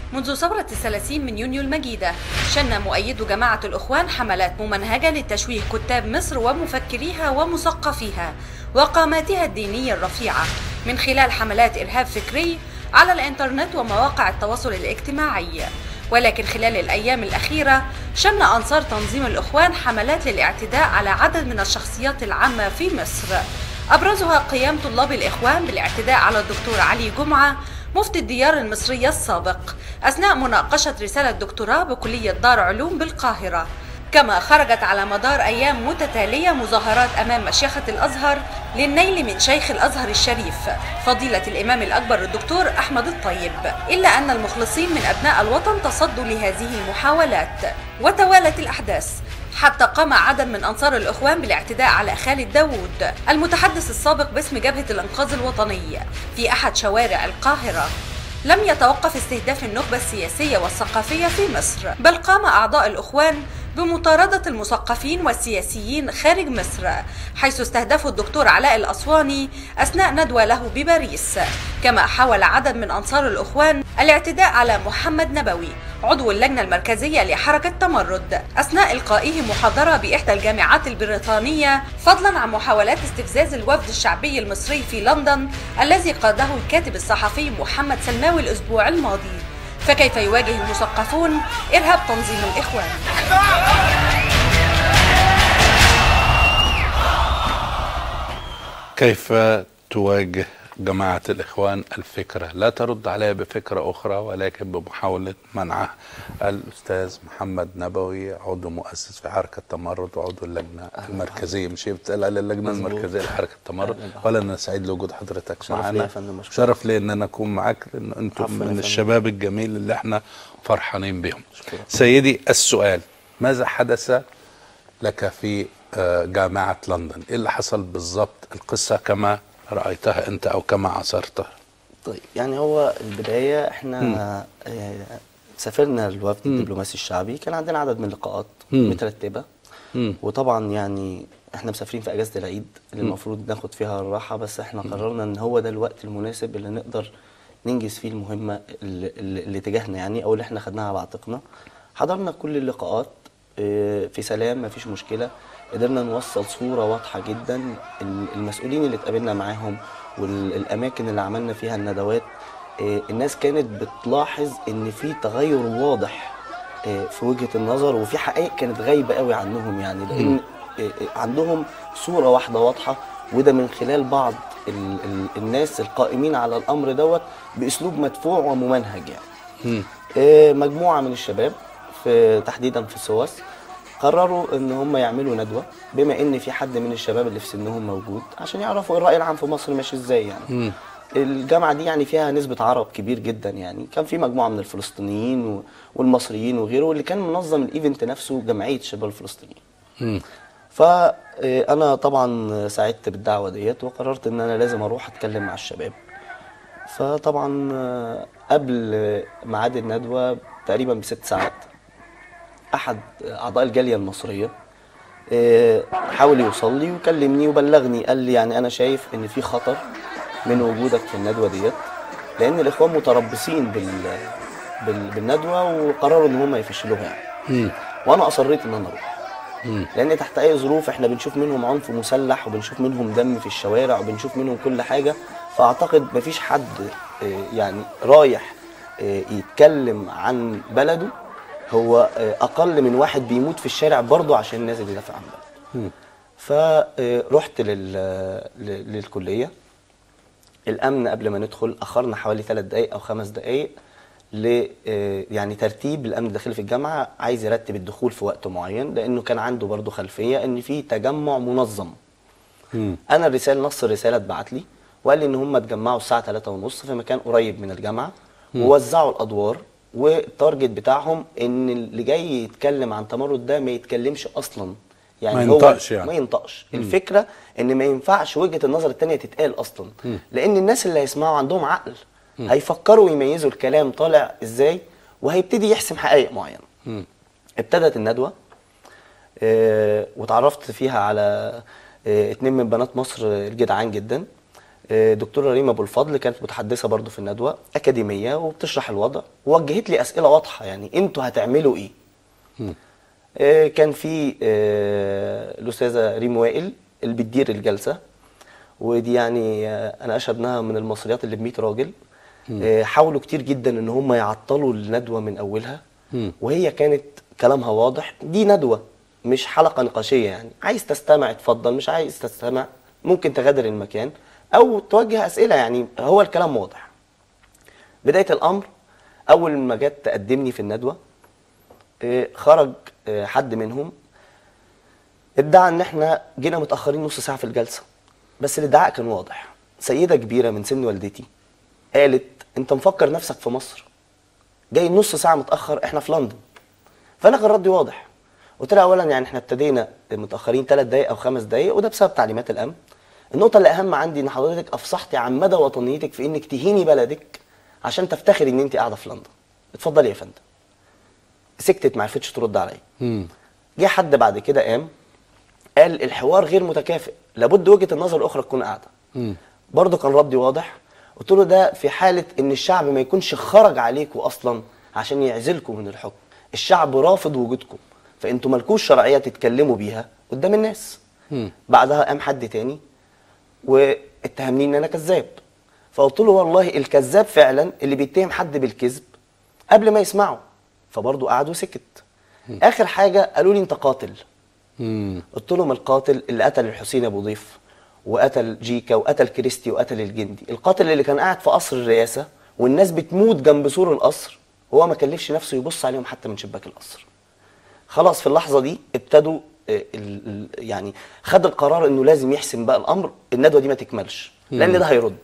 منذ ثورة الثلاثين من يونيو المجيدة شن مؤيدو جماعة الإخوان حملات ممنهجة لتشويه كتاب مصر ومفكريها ومثقفيها وقاماتها الدينية الرفيعة من خلال حملات إرهاب فكري على الإنترنت ومواقع التواصل الاجتماعي ولكن خلال الأيام الأخيرة شن أنصار تنظيم الإخوان حملات للاعتداء على عدد من الشخصيات العامة في مصر أبرزها قيام طلاب الإخوان بالاعتداء على الدكتور علي جمعة مفتي الديار المصرية السابق أثناء مناقشة رسالة دكتوراه بكلية دار علوم بالقاهرة كما خرجت على مدار أيام متتالية مظاهرات أمام مشيخة الأزهر للنيل من شيخ الأزهر الشريف فضيلة الإمام الأكبر الدكتور أحمد الطيب إلا أن المخلصين من أبناء الوطن تصدوا لهذه المحاولات وتوالت الأحداث حتى قام عدد من أنصار الإخوان بالاعتداء على خالد داوود المتحدث السابق باسم جبهة الإنقاذ الوطني في أحد شوارع القاهرة لم يتوقف استهداف النخبة السياسية والثقافية في مصر بل قام أعضاء الإخوان بمطاردة المثقفين والسياسيين خارج مصر حيث استهدفوا الدكتور علاء الأسواني أثناء ندوة له بباريس كما حاول عدد من أنصار الإخوان الاعتداء على محمد نبوي عضو اللجنة المركزية لحركة تمرد أثناء إلقائه محاضرة بإحدى الجامعات البريطانية فضلا عن محاولات استفزاز الوفد الشعبي المصري في لندن الذي قاده الكاتب الصحفي محمد سلماوي الأسبوع الماضي فكيف يواجه المثقفون إرهاب تنظيم الإخوان كيف تواجه جماعة الإخوان الفكرة لا ترد عليها بفكرة أخرى ولكن بمحاولة منعها الأستاذ محمد نبوي عضو مؤسس في حركة تمرد وعضو اللجنة المركزية مش هي بتقال على اللجنة مظبوط. المركزية لحركة تمرد أهلاً بحضرتك. ولا أنا سعيد لوجود حضرتك شرف ليا معانا يا فندم، مشكور. شرف لي إن أنا أكون معاك لأن أنتم عفواً يا من فندم. الشباب الجميل اللي احنا فرحانين بهم شكراً. سيدي السؤال ماذا حدث لك في آه، جامعة لندن إيه اللي حصل بالضبط القصة كما رأيتها أنت أو كما عاصرتها طيب يعني هو البداية احنا آه، سافرنا الوفد الدبلوماسي الشعبي كان عندنا عدد من اللقاءات مم. مترتبة مم. وطبعا يعني احنا مسافرين في اجازة العيد اللي المفروض ناخد فيها الراحة بس احنا قررنا ان هو ده الوقت المناسب اللي نقدر ننجز فيه المهمة اللي, اللي اللي تجاهنا يعني او اللي احنا خدناها على عاتقنا حضرنا كل اللقاءات آه، في سلام مفيش مشكلة قدرنا نوصل صورة واضحة جدا ال- المسؤولين اللي اتقابلنا معاهم والأماكن اللي عملنا فيها الندوات آه، الناس كانت بتلاحظ إن في تغير واضح آه، في وجهة النظر وفي حقائق كانت غايبة قوي عنهم يعني لأن آه، آه، عندهم صورة واحدة واضحة وده من خلال بعض ال ال الناس القائمين على الأمر دوت بأسلوب مدفوع وممنهج يعني مم. آه، مجموعة من الشباب في تحديدا في سواس قرروا ان هم يعملوا ندوة بما ان في حد من الشباب اللي في سنهم موجود عشان يعرفوا الرأي العام في مصر ماشي ازاي يعني مم. الجامعة دي يعني فيها نسبة عرب كبير جدا يعني كان في مجموعة من الفلسطينيين و- والمصريين وغيره واللي كان منظم الايفنت نفسه جمعية الشباب الفلسطينيين مم. فانا طبعا سعدت بالدعوه ديت وقررت ان انا لازم اروح اتكلم مع الشباب فطبعا آه، قبل آه، ميعاد الندوه تقريبا بست ساعات احد اعضاء الجاليه المصريه آه، حاول يوصل لي وكلمني وبلغني قال لي يعني انا شايف ان في خطر من وجودك في الندوه ديت لان الاخوان متربصين بال بال- بالندوه وقرروا ان هم يفشلوها يعني مم. وانا اصريت ان انا اروح مم. لان تحت اي ظروف احنا بنشوف منهم عنف مسلح وبنشوف منهم دم في الشوارع وبنشوف منهم كل حاجه فاعتقد مفيش حد آه، يعني رايح آه، يتكلم عن بلده هو آه، اقل من واحد بيموت في الشارع برضه عشان نازل يدافع عن بلده مم. فرحت لل... ل- للكليه الامن قبل ما ندخل اخرنا حوالي ثلاث دقائق او خمس دقائق ل آه، يعني ترتيب الامن الداخلي في الجامعه عايز يرتب الدخول في وقت معين لانه كان عنده برضه خلفيه ان في تجمع منظم مم. انا الرساله نص الرساله اتبعت لي وقال لي ان هم اتجمعوا الساعه 3 ونص في مكان قريب من الجامعه ووزعوا الادوار والتارجت بتاعهم ان اللي جاي يتكلم عن تمرد ده ما يتكلمش اصلا ما هو ينطقش يعني. ما ينطقش الفكره ان ما ينفعش وجهه النظر التانية تتقال اصلا لان الناس اللي هيسمعوا عندهم عقل هيفكروا يميزوا الكلام طالع ازاي وهيبتدي يحسم حقائق معينه مم. ابتدت الندوه آه، وتعرفت فيها على آه، اتنين من بنات مصر الجدعان جدا آه، دكتوره ريما ابو الفضل كانت متحدثه برضو في الندوه اكاديميه وبتشرح الوضع ووجهت لي اسئله واضحه يعني انتوا هتعملوا ايه آه، كان في آه، الاستاذه ريم وائل اللي بتدير الجلسه ودي يعني آه، انا اشهد انها من المصريات اللي ب 100 راجل آه، حاولوا كتير جدا ان هم يعطلوا الندوه من اولها وهي كانت كلامها واضح دي ندوه مش حلقه نقاشيه يعني عايز تستمع اتفضل مش عايز تستمع ممكن تغادر المكان او توجه اسئله يعني هو الكلام واضح بدايه الامر اول ما جت تقدمني في الندوه آه، خرج آه، حد منهم ادعى ان احنا جينا متاخرين نص ساعه في الجلسه بس الادعاء كان واضح سيده كبيره من سن والدتي قالت انت مفكر نفسك في مصر جاي نص ساعه متاخر احنا في لندن فانا كان ردي واضح قلت لها اولا يعني احنا ابتدينا متاخرين ثلاث دقائق او خمس دقائق وده بسبب تعليمات الامن النقطه اللي اهم عندي ان حضرتك افصحتي عن مدى وطنيتك في انك تهيني بلدك عشان تفتخري ان انت قاعده في لندن اتفضلي يا فندم سكتت ما عرفتش ترد عليا جه حد بعد كده قام قال الحوار غير متكافئ لابد وجهه النظر الاخرى تكون قاعده برضه كان ردي واضح قلت له ده في حاله ان الشعب ما يكونش خرج عليكم اصلا عشان يعزلكم من الحكم الشعب رافض وجودكم فانتوا مالكوش شرعيه تتكلموا بيها قدام الناس بعدها قام حد تاني واتهمني ان انا كذاب فقلت له والله الكذاب فعلا اللي بيتهم حد بالكذب قبل ما يسمعه فبرضه قعد وسكت اخر حاجه قالوا لي انت قاتل قلت لهم القاتل اللي قتل الحسين ابو ضيف وقتل جيكا وقتل كريستي وقتل الجندي القاتل اللي كان قاعد في قصر الرئاسه والناس بتموت جنب سور القصر هو ما كلفش نفسه يبص عليهم حتى من شباك القصر خلاص في اللحظه دي ابتدوا آه، ال- ال- يعني خد القرار انه لازم يحسم بقى الامر الندوه دي ما تكملش لان ده هيرد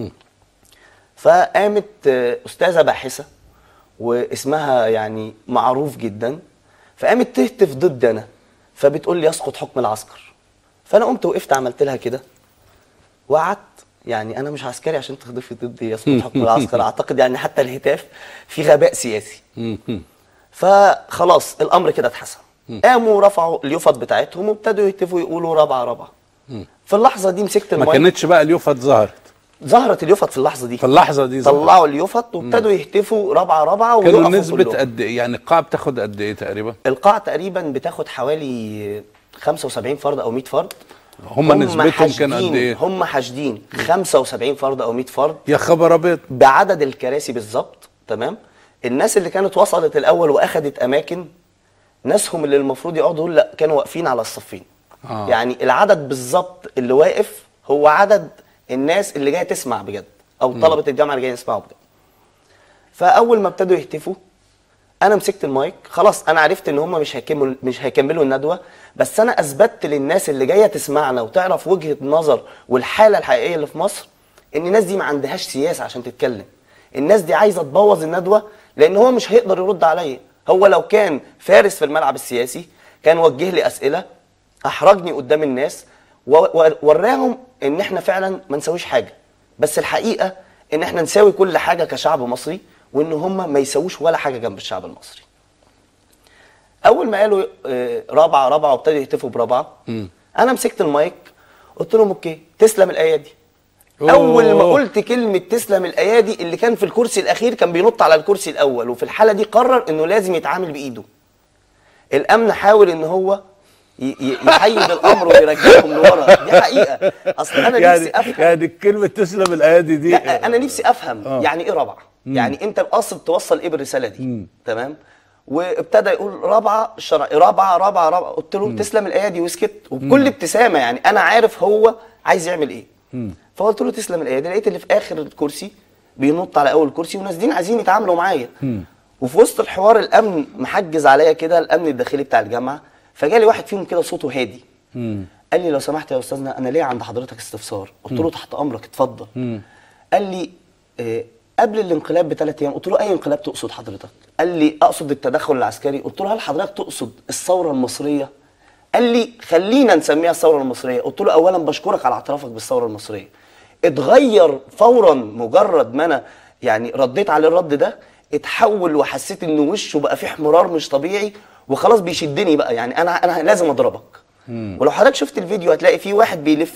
فقامت آه، استاذه باحثه واسمها يعني معروف جدا فقامت تهتف ضد انا فبتقول لي يسقط حكم العسكر فانا قمت وقفت عملت لها كده وقعدت يعني انا مش عسكري عشان تهدفي ضدي يسقط حكم العسكر اعتقد يعني حتى الهتاف في غباء سياسي فخلاص الامر كده اتحسن قاموا رفعوا اليفط بتاعتهم وابتدوا يهتفوا يقولوا رابعه رابعه في اللحظه دي مسكت ما المايك كانتش بقى اليوفط ظهرت ظهرت اليفط في اللحظه دي في اللحظه دي ظهرت. طلعوا اليفط وابتدوا يهتفوا رابعه رابعه كانوا ويقفوا نسبه كلهم. قد ايه يعني القاعه بتاخد قد ايه تقريبا القاعة تقريبا بتاخد حوالي 75 فرد او 100 فرد هم نسبتهم كان حاشدين- قد ايه؟ هم حاشدين 75 فرد او 100 فرد يا خبر ابيض بعدد الكراسي بالظبط تمام الناس اللي كانت وصلت الاول واخدت اماكن ناسهم اللي المفروض يقعدوا لا كانوا واقفين على الصفين آه. يعني العدد بالظبط اللي واقف هو عدد الناس اللي جايه تسمع بجد او طلبه الجامعه اللي جايه يسمعوا بجد فاول ما ابتدوا يهتفوا انا مسكت المايك خلاص انا عرفت ان هم مش هيكملوا مش هيكملوا الندوه بس انا اثبتت للناس اللي جايه تسمعنا وتعرف وجهه نظر والحاله الحقيقيه اللي في مصر ان الناس دي ما عندهاش سياسه عشان تتكلم الناس دي عايزه تبوظ الندوه لان هو مش هيقدر يرد عليا هو لو كان فارس في الملعب السياسي كان وجه لي اسئله احرجني قدام الناس و- ووراهم ان احنا فعلا ما نسويش حاجه بس الحقيقه ان احنا نساوي كل حاجه كشعب مصري وان هم ما يساووش ولا حاجه جنب الشعب المصري اول ما قالوا آه، رابعه رابعه وابتدوا يهتفوا برابعه انا مسكت المايك قلت لهم اوكي تسلم الايادي اول ما أوه. قلت كلمه تسلم الايادي اللي كان في الكرسي الاخير كان بينط على الكرسي الاول وفي الحاله دي قرر انه لازم يتعامل بايده الامن حاول ان هو ي- ي- يحيد الامر ويرجعهم لورا دي حقيقه اصل انا يعني نفسي افهم يعني الكلمه تسلم الايادي دي لا انا نفسي افهم آه. يعني ايه رابعه يعني انت قاصد توصل ايه بالرساله دي تمام وابتدى يقول رابعه الشرع رابعه رابعه رابعه قلت له تسلم الايادي وسكت وبكل ابتسامه يعني انا عارف هو عايز يعمل ايه فقلت له تسلم الايادي لقيت اللي في اخر الكرسي بينط على اول كرسي وناس دين عايزين يتعاملوا معايا وفي وسط الحوار الامن محجز عليا كده الامن الداخلي بتاع الجامعه فجالي واحد فيهم كده صوته هادي قال لي لو سمحت يا استاذنا انا ليه عند حضرتك استفسار قلت له تحت امرك اتفضل قال لي آه، قبل الانقلاب بثلاث ايام قلت له اي انقلاب تقصد حضرتك قال لي اقصد التدخل العسكري قلت له هل حضرتك تقصد الثوره المصريه قال لي خلينا نسميها الثوره المصريه قلت له اولا بشكرك على اعترافك بالثوره المصريه اتغير فورا مجرد ما انا يعني رديت عليه الرد ده اتحول وحسيت ان وشه بقى فيه احمرار مش طبيعي وخلاص بيشدني بقى يعني انا انا لازم اضربك ولو حضرتك شفت الفيديو هتلاقي فيه واحد بيلف لي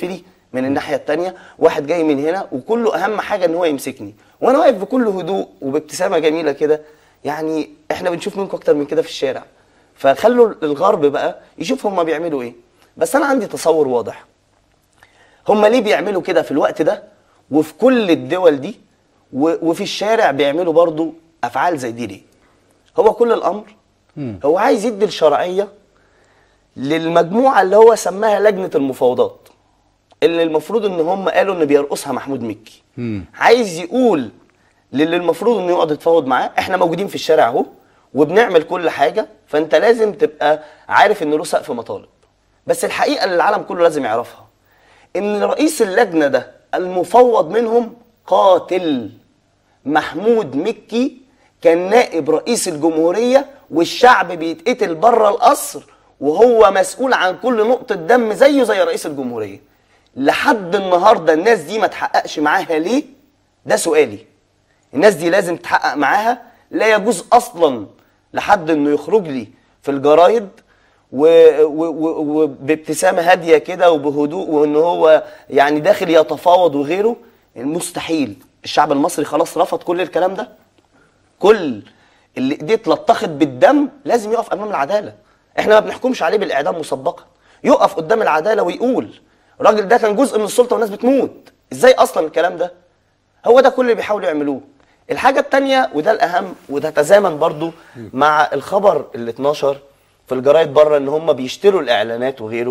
من الناحيه التانية واحد جاي من هنا وكله اهم حاجه ان هو يمسكني وانا واقف بكل هدوء وبابتسامه جميله كده يعني احنا بنشوف منكم اكتر من كده في الشارع فخلوا الغرب بقى يشوف هم بيعملوا ايه بس انا عندي تصور واضح هم ليه بيعملوا كده في الوقت ده وفي كل الدول دي و- وفي الشارع بيعملوا برضو افعال زي دي ليه هو كل الامر هو عايز يدي الشرعيه للمجموعه اللي هو سماها لجنه المفاوضات اللي المفروض ان هم قالوا ان بيرقصها محمود مكي عايز يقول للي المفروض انه يقعد يتفاوض معاه احنا موجودين في الشارع اهو وبنعمل كل حاجه فانت لازم تبقى عارف ان له سقف مطالب بس الحقيقه اللي العالم كله لازم يعرفها ان رئيس اللجنه ده المفوض منهم قاتل محمود مكي كان نائب رئيس الجمهوريه والشعب بيتقتل بره القصر وهو مسؤول عن كل نقطه دم زيه زي رئيس الجمهوريه لحد النهارده الناس دي ما تحققش معاها ليه ده سؤالي الناس دي لازم تحقق معاها لا يجوز اصلا لحد انه يخرج لي في الجرايد و- و- و- وبابتسامه هاديه كده وبهدوء وان هو يعني داخل يتفاوض وغيره مستحيل الشعب المصري خلاص رفض كل الكلام ده كل اللي ايديه اتلطخت بالدم لازم يقف امام العداله احنا ما بنحكمش عليه بالاعدام مسبقا يقف قدام العداله ويقول الراجل ده كان جزء من السلطه والناس بتموت ازاي اصلا الكلام ده هو ده كل اللي بيحاولوا يعملوه الحاجه التانية وده الاهم وده تزامن برضو مع الخبر اللي اتنشر في الجرايد بره ان هم بيشتروا الاعلانات وغيره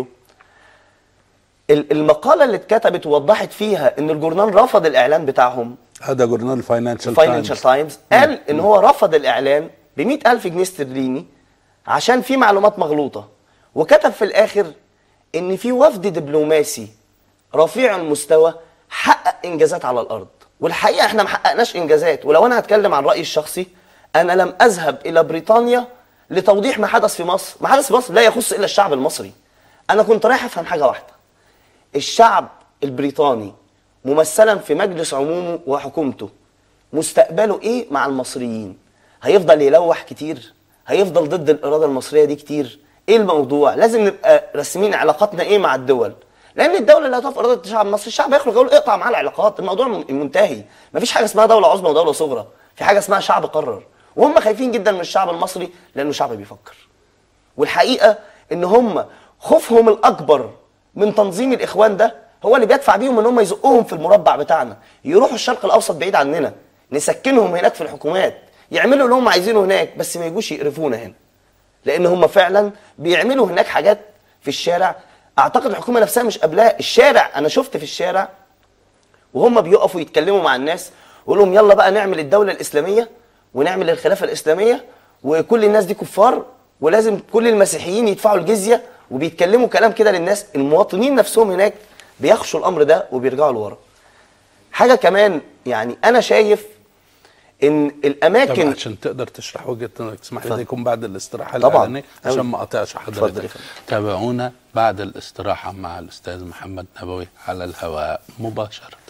ال- المقاله اللي اتكتبت ووضحت فيها ان الجورنال رفض الاعلان بتاعهم هذا جورنال فاينانشال الفاينانشال تايمز قال ان هو رفض الاعلان ب ألف جنيه استرليني عشان في معلومات مغلوطه وكتب في الاخر ان في وفد دبلوماسي رفيع المستوى حقق انجازات على الارض والحقيقه احنا ما حققناش انجازات ولو انا هتكلم عن رايي الشخصي انا لم اذهب الى بريطانيا لتوضيح ما حدث في مصر ما حدث في مصر لا يخص الا الشعب المصري انا كنت رايح افهم حاجه واحده الشعب البريطاني ممثلا في مجلس عمومه وحكومته مستقبله ايه مع المصريين هيفضل يلوح كتير هيفضل ضد الاراده المصريه دي كتير ايه الموضوع لازم نبقى راسمين علاقاتنا ايه مع الدول لان الدوله اللي هتقف اراده الشعب المصري الشعب هيخرج يقول اقطع معاه العلاقات الموضوع م- منتهي مفيش حاجه اسمها دوله عظمى ودوله صغرى في حاجه اسمها شعب قرر وهم خايفين جدا من الشعب المصري لانه شعب بيفكر والحقيقه ان هم خوفهم الاكبر من تنظيم الاخوان ده هو اللي بيدفع بيهم ان هم يزقوهم في المربع بتاعنا يروحوا الشرق الاوسط بعيد عننا نسكنهم هناك في الحكومات يعملوا اللي هم عايزينه هناك بس ما يجوش يقرفونا هنا لان هم فعلا بيعملوا هناك حاجات في الشارع اعتقد الحكومه نفسها مش قابلاها الشارع انا شفت في الشارع وهم بيقفوا يتكلموا مع الناس ويقول لهم يلا بقى نعمل الدوله الاسلاميه ونعمل الخلافه الاسلاميه وكل الناس دي كفار ولازم كل المسيحيين يدفعوا الجزيه وبيتكلموا كلام كده للناس المواطنين نفسهم هناك بيخشوا الامر ده وبيرجعوا لورا حاجه كمان يعني انا شايف ان طب الاماكن عشان تقدر تشرح وجهه نظرك تسمح لي اتفضل. ده يكون بعد الاستراحه طبعاً. الاعلانيه عشان أوي. ما اقطعش اتفضل يا حضرتك فندم. تابعونا بعد الاستراحه مع الاستاذ محمد نبوي على الهواء مباشره